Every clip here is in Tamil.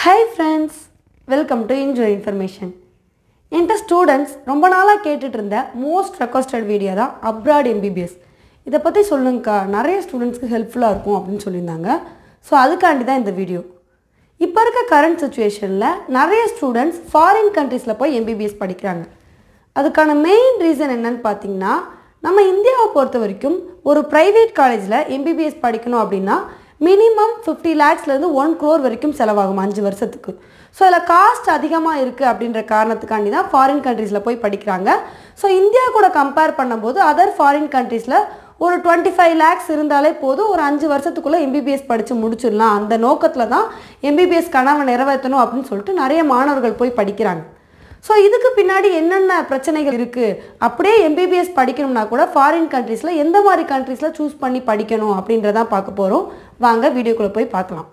ஹாய் ஃப்ரெண்ட்ஸ் வெல்கம் டு இன்ஜோ இன்ஃபர்மேஷன் என்கிட்ட ஸ்டூடெண்ட்ஸ் ரொம்ப நாளாக கேட்டுட்டு இருந்த மோஸ்ட் ரெக்வஸ்டட் வீடியோ தான் அப்ராட் எம்பிபிஎஸ் இதை பற்றி சொல்லுங்கக்கா நிறைய ஸ்டூடெண்ட்ஸ்க்கு ஹெல்ப்ஃபுல்லாக இருக்கும் அப்படின்னு சொல்லியிருந்தாங்க ஸோ அதுக்காண்டி தான் இந்த வீடியோ இப்போ இருக்க கரண்ட் சுச்சுவேஷனில் நிறைய ஸ்டூடெண்ட்ஸ் ஃபாரின் கண்ட்ரீஸில் போய் எம்பிபிஎஸ் படிக்கிறாங்க அதுக்கான மெயின் ரீசன் என்னன்னு பார்த்தீங்கன்னா நம்ம இந்தியாவை பொறுத்த வரைக்கும் ஒரு ப்ரைவேட் காலேஜில் எம்பிபிஎஸ் படிக்கணும் அப்படின்னா மினிமம் ஃபிஃப்டி லேக்ஸ்லேருந்து ஒன் க்ரோர் வரைக்கும் செலவாகும் அஞ்சு வருஷத்துக்கு ஸோ அதில் காஸ்ட் அதிகமாக இருக்குது அப்படின்ற காரணத்துக்காண்டி தான் ஃபாரின் கண்ட்ரீஸில் போய் படிக்கிறாங்க ஸோ இந்தியா கூட கம்பேர் பண்ணும்போது அதர் ஃபாரின் கண்ட்ரீஸில் ஒரு டுவெண்ட்டி ஃபைவ் லேக்ஸ் இருந்தாலே போதும் ஒரு அஞ்சு வருஷத்துக்குள்ளே எம்பிபிஎஸ் படித்து முடிச்சிடலாம் அந்த நோக்கத்தில் தான் எம்பிபிஎஸ் கனவை நிறைவேற்றணும் அப்படின்னு சொல்லிட்டு நிறைய மாணவர்கள் போய் படிக்கிறாங்க ஸோ இதுக்கு பின்னாடி என்னென்ன பிரச்சனைகள் இருக்குது அப்படியே எம்பிபிஎஸ் படிக்கணும்னா கூட ஃபாரின் கண்ட்ரீஸில் எந்த மாதிரி கண்ட்ரீஸில் சூஸ் பண்ணி படிக்கணும் அப்படின்றதான் பார்க்க போகிறோம் வாங்க வீடியோக்குள்ளே போய் பார்க்கலாம்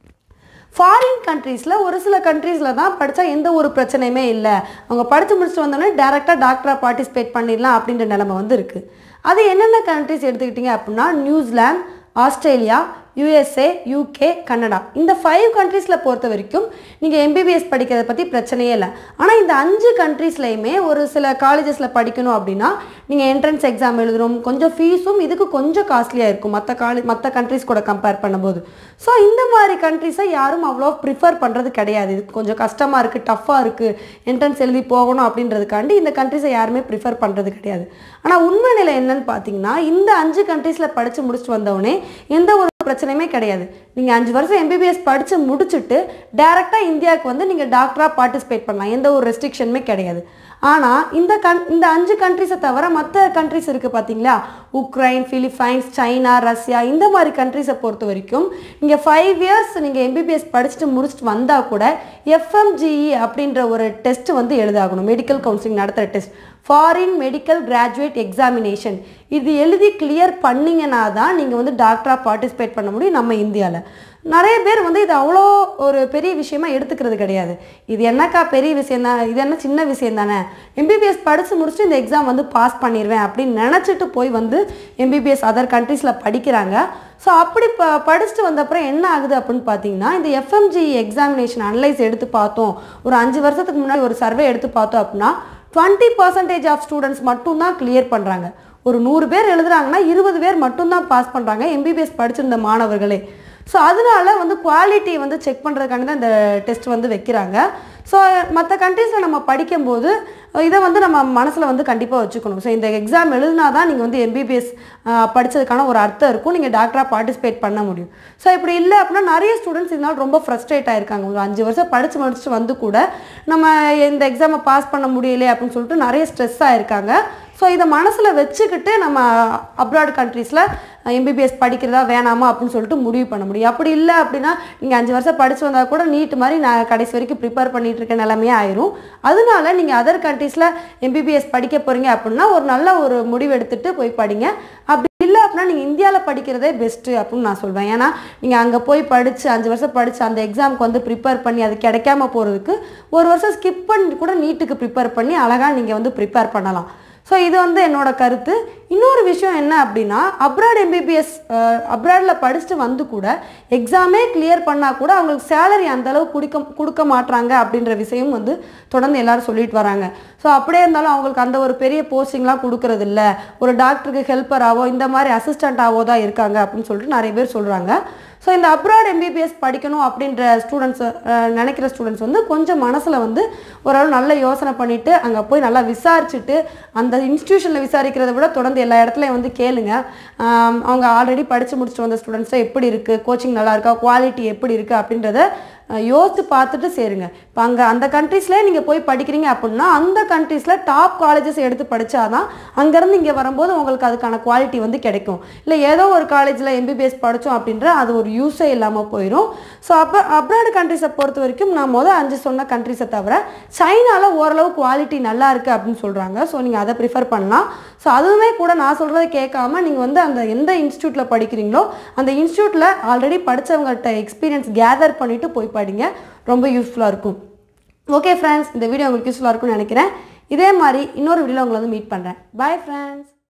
ஃபாரின் கண்ட்ரீஸில் ஒரு சில கண்ட்ரீஸில் தான் படித்தா எந்த ஒரு பிரச்சனையுமே இல்லை அவங்க படித்து முடிச்சுட்டு வந்தோடனே டேரெக்டாக டாக்டராக பார்ட்டிசிபேட் பண்ணிடலாம் அப்படின்ற நிலைமை வந்து இருக்குது அது என்னென்ன கண்ட்ரீஸ் எடுத்துக்கிட்டிங்க அப்படின்னா New Zealand Australia USA UK Canada இந்த ஃபைவ் கண்ட்ரீஸில் பொறுத்த வரைக்கும் நீங்கள் எம்பிபிஎஸ் படிக்கிறத பற்றி பிரச்சனையே இல்லை ஆனால் இந்த அஞ்சு கண்ட்ரீஸ்லையுமே ஒரு சில காலேஜஸில் படிக்கணும் அப்படின்னா நீங்கள் என்ட்ரன்ஸ் எக்ஸாம் எழுதணும் கொஞ்சம் ஃபீஸும் இதுக்கு கொஞ்சம் காஸ்ட்லியாக இருக்கும் மற்ற காலேஜ் மற்ற கண்ட்ரீஸ் கூட கம்பேர் பண்ணும்போது ஸோ இந்த மாதிரி கண்ட்ரீஸை யாரும் அவ்வளோ ப்ரிஃபர் பண்ணுறது கிடையாது இது கொஞ்சம் கஷ்டமாக இருக்குது டஃப்பாக இருக்குது என்ட்ரன்ஸ் எழுதி போகணும் அப்படின்றதுக்காண்டி இந்த கண்ட்ரீஸை யாருமே ப்ரிஃபர் பண்ணுறது கிடையாது ஆனால் உண்மை நிலை என்னன்னு பார்த்தீங்கன்னா இந்த அஞ்சு கண்ட்ரீஸில் படித்து முடிச்சுட்டு வந்தவொடனே எந்த ஒரு பிரச்சனையுமே கிடையாது நீங்கள் அஞ்சு வருஷம் எம்பிபிஎஸ் படித்து முடிச்சுட்டு டேரெக்டாக இந்தியாவுக்கு வந்து நீங்கள் டாக்டராக பார்ட்டிசிபேட் பண்ணலாம் எந்த ஒரு ரெஸ்ட்ரிக்ஷனுமே கிடையாது ஆனால் இந்த கண் இந்த அஞ்சு கண்ட்ரிஸை தவிர மற்ற கண்ட்ரிஸ் இருக்குது பார்த்தீங்களா உக்ரைன் பிலிப்பைன்ஸ் சைனா ரஷ்யா இந்த மாதிரி கண்ட்ரிஸை பொறுத்த வரைக்கும் நீங்கள் ஃபைவ் இயர்ஸ் நீங்கள் எம்பிபிஎஸ் படிச்சுட்டு முடிச்சுட்டு வந்தால் கூட எஃப்எம்ஜிஇ அப்படின்ற ஒரு டெஸ்ட் வந்து எழுதாகணும் மெடிக்கல் கவுன்சிலிங் நடத்துகிற test foreign medical graduate examination இது எழுதி கிளியர் பண்ணிங்கன்னா தான் நீங்கள் வந்து டாக்டராக பார்ட்டிசிபேட் பண்ண முடியும் நம்ம இந்தியாவில் நிறைய பேர் வந்து இது அவ்வளோ ஒரு பெரிய விஷயமா எடுத்துக்கிறது கிடையாது இது என்னக்கா பெரிய விஷயம் தான் இது என்ன சின்ன விஷயம் தானே எம்பிபிஎஸ் படித்து முடிச்சுட்டு இந்த எக்ஸாம் வந்து பாஸ் பண்ணிடுவேன் அப்படின்னு நினச்சிட்டு போய் வந்து எம்பிபிஎஸ் அதர் கண்ட்ரீஸில் படிக்கிறாங்க ஸோ அப்படி ப படிச்சுட்டு வந்த அப்புறம் என்ன ஆகுது அப்படின்னு பார்த்தீங்கன்னா இந்த எஃப்எம்ஜி எக்ஸாமினேஷன் அனலைஸ் எடுத்து பார்த்தோம் ஒரு அஞ்சு வருஷத்துக்கு முன்னாடி ஒரு சர்வே எடுத்து பார்த்தோம் அப்படின்னா டுவெண்ட்டி பர்சன்டேஜ் ஆஃப் ஸ்டூடெண்ட்ஸ் மட்டும்தான் கிளியர் பண்ணுறாங்க ஒரு நூறு பேர் எழுதுறாங்கன்னா இருபது பேர் மட்டும்தான் பாஸ் பண்ணுறாங்க எம்பிபிஎஸ் படிச்சிருந்த மாணவர்களே ஸோ அதனால வந்து குவாலிட்டி வந்து செக் பண்ணுறதுக்காண்டி தான் இந்த டெஸ்ட் வந்து வைக்கிறாங்க ஸோ மற்ற கண்ட்ரீஸில் நம்ம படிக்கும்போது இதை வந்து நம்ம மனசில் வந்து கண்டிப்பாக வச்சுக்கணும் ஸோ இந்த எக்ஸாம் எழுதினா தான் நீங்கள் வந்து எம்பிபிஎஸ் படித்ததுக்கான ஒரு அர்த்தம் இருக்கும் நீங்கள் டாக்டராக பார்ட்டிசிபேட் பண்ண முடியும் ஸோ இப்படி இல்லை அப்படின்னா நிறைய ஸ்டூடெண்ட்ஸ் இதனால் ரொம்ப ஃப்ரஸ்ட்ரேட் ஆயிருக்காங்க ஒரு அஞ்சு வருஷம் படித்து முடிச்சுட்டு வந்து கூட நம்ம இந்த எக்ஸாமை பாஸ் பண்ண முடியலையே அப்படின்னு சொல்லிட்டு நிறைய ஸ்ட்ரெஸ் ஆயிருக்காங்க ஸோ இதை மனசில் வச்சுக்கிட்டு நம்ம அப்ராட் கண்ட்ரீஸில் எம்பிபிஎஸ் படிக்கிறதா வேணாமா அப்படின்னு சொல்லிட்டு முடிவு பண்ண முடியும் அப்படி இல்லை அப்படின்னா நீங்கள் அஞ்சு வருஷம் படித்து வந்தால் கூட நீட் மாதிரி நான் கடைசி வரைக்கும் ப்ரிப்பேர் பண்ணிட்டு இருக்க நிலைமையே ஆயிரும் அதனால நீங்கள் அதர் கண்ட்ரீஸில் எம்பிபிஎஸ் படிக்க போகிறீங்க அப்படின்னா ஒரு நல்ல ஒரு முடிவு எடுத்துகிட்டு போய் படிங்க அப்படி இல்லை அப்படின்னா நீங்கள் இந்தியாவில் படிக்கிறதே பெஸ்ட்டு அப்படின்னு நான் சொல்வேன் ஏன்னா நீங்கள் அங்கே போய் படித்து அஞ்சு வருஷம் படித்து அந்த எக்ஸாமுக்கு வந்து ப்ரிப்பேர் பண்ணி அது கிடைக்காம போகிறதுக்கு ஒரு வருஷம் ஸ்கிப் பண்ணி கூட நீட்டுக்கு ப்ரிப்பேர் பண்ணி அழகாக நீங்கள் வந்து ப்ரிப்பேர் பண்ணலாம் ஸோ இது வந்து என்னோட கருத்து இன்னொரு விஷயம் என்ன அப்படின்னா அப்ராட் எம்பிபிஎஸ் அப்ராடில் படிச்சுட்டு வந்து கூட எக்ஸாமே கிளியர் பண்ணால் கூட அவங்களுக்கு சேலரி அந்தளவு கொடுக்க கொடுக்க மாட்றாங்க அப்படின்ற விஷயம் வந்து தொடர்ந்து எல்லாரும் சொல்லிட்டு வராங்க ஸோ அப்படியே இருந்தாலும் அவங்களுக்கு அந்த ஒரு பெரிய போஸ்டிங்லாம் கொடுக்கறது இல்ல ஒரு டாக்டருக்கு ஹெல்ப்பராகவோ இந்த மாதிரி அசிஸ்டண்ட்டாகவோ தான் இருக்காங்க அப்படின்னு சொல்லிட்டு நிறைய பேர் சொல்கிறாங்க ஸோ இந்த அப்ராட் எம்பிபிஎஸ் படிக்கணும் அப்படின்ற ஸ்டூடெண்ட்ஸ் நினைக்கிற ஸ்டூடெண்ட்ஸ் வந்து கொஞ்சம் மனசில் வந்து ஓரளவு நல்ல யோசனை பண்ணிவிட்டு அங்கே போய் நல்லா விசாரிச்சுட்டு அந்த இன்ஸ்டியூஷனில் விசாரிக்கிறத விட தொடர்ந்து எல்லா இடத்துலையும் வந்து கேளுங்க அவங்க ஆல்ரெடி படித்து முடிச்சுட்டு வந்த ஸ்டூடெண்ட்ஸை எப்படி இருக்குது கோச்சிங் நல்லா இருக்கா குவாலிட்டி எப்படி இருக்குது அப்படின்றத யோசித்து பார்த்துட்டு சேருங்க இப்போ அங்கே அந்த கண்ட்ரீஸ்லேயே நீங்கள் போய் படிக்கிறீங்க அப்படின்னா அந்த கண்ட்ரீஸில் டாப் காலேஜஸ் எடுத்து படித்தாதான் அங்கேருந்து இங்கே வரும்போது உங்களுக்கு அதுக்கான குவாலிட்டி வந்து கிடைக்கும் இல்லை ஏதோ ஒரு காலேஜில் எம்பிபிஎஸ் படித்தோம் அப்படின்ற அது ஒரு யூஸே இல்லாமல் போயிடும் ஸோ அப்போ அப்ராடு கண்ட்ரீஸை பொறுத்த வரைக்கும் நான் மொதல் அஞ்சு சொன்ன கண்ட்ரீஸை தவிர சைனாவில் ஓரளவு குவாலிட்டி நல்லா இருக்குது அப்படின்னு சொல்கிறாங்க ஸோ நீங்கள் அதை ப்ரிஃபர் பண்ணலாம் ஸோ அதுவுமே கூட நான் சொல்கிறத கேட்காம நீங்கள் வந்து அந்த எந்த இன்ஸ்டியூட்டில் படிக்கிறீங்களோ அந்த இன்ஸ்டியூட்டில் ஆல்ரெடி படித்தவங்கள்ட்ட எக்ஸ்பீரியன்ஸ் கேதர் பண்ணிவிட்டு போய் படிங்க ரொம்ப யூஸ்ஃபுல்லாக இருக்கும் ஓகே ஃப்ரெண்ட்ஸ் இந்த வீடியோ உங்களுக்கு யூஸ்ஃபுல்லாக இருக்கும்னு நினைக்கிறேன் இதே மாதிரி இன்னொரு வீடியோவில் உங்களை வந்து மீட் பண்ணுறேன் பாய் ஃப்ரெண்ட்ஸ்